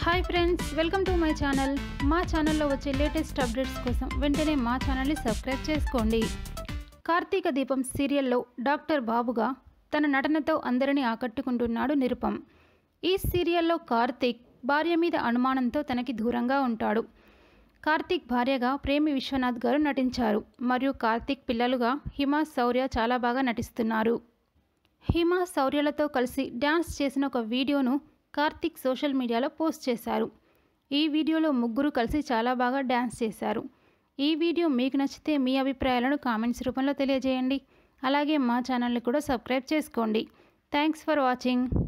hi friends welcome to my channel మా ఛానల్లో వచ్చే లేటెస్ట్ అప్డేట్స్ కోసం వెంటనే మా ఛానల్ని సబ్స్క్రైబ్ చేసుకోండి కార్తీక దీపం సీరియల్లో డాక్టర్ బాబుగా తన నటనతో అందరినీ ఆకట్టుకుంటున్నాడు నిరుపం ఈ సీరియల్లో కార్తీక్ భార్య మీద అనుమానంతో తనకి దూరంగా ఉంటాడు కార్తీక్ భార్యగా ప్రేమి విశ్వనాథ్ గారు నటించారు మరియు కార్తీక్ పిల్లలుగా హిమ శౌర్య చాలా బాగా నటిస్తున్నారు హిమ శౌర్యలతో కలిసి డ్యాన్స్ చేసిన ఒక వీడియోను కార్తీక్ సోషల్ మీడియాలో పోస్ట్ చేశారు ఈ వీడియోలో ముగ్గురు కలిసి చాలా బాగా డ్యాన్స్ చేశారు ఈ వీడియో మీకు నచ్చితే మీ అభిప్రాయాలను కామెంట్స్ రూపంలో తెలియజేయండి అలాగే మా ఛానల్ని కూడా సబ్స్క్రైబ్ చేసుకోండి థ్యాంక్స్ ఫర్ వాచింగ్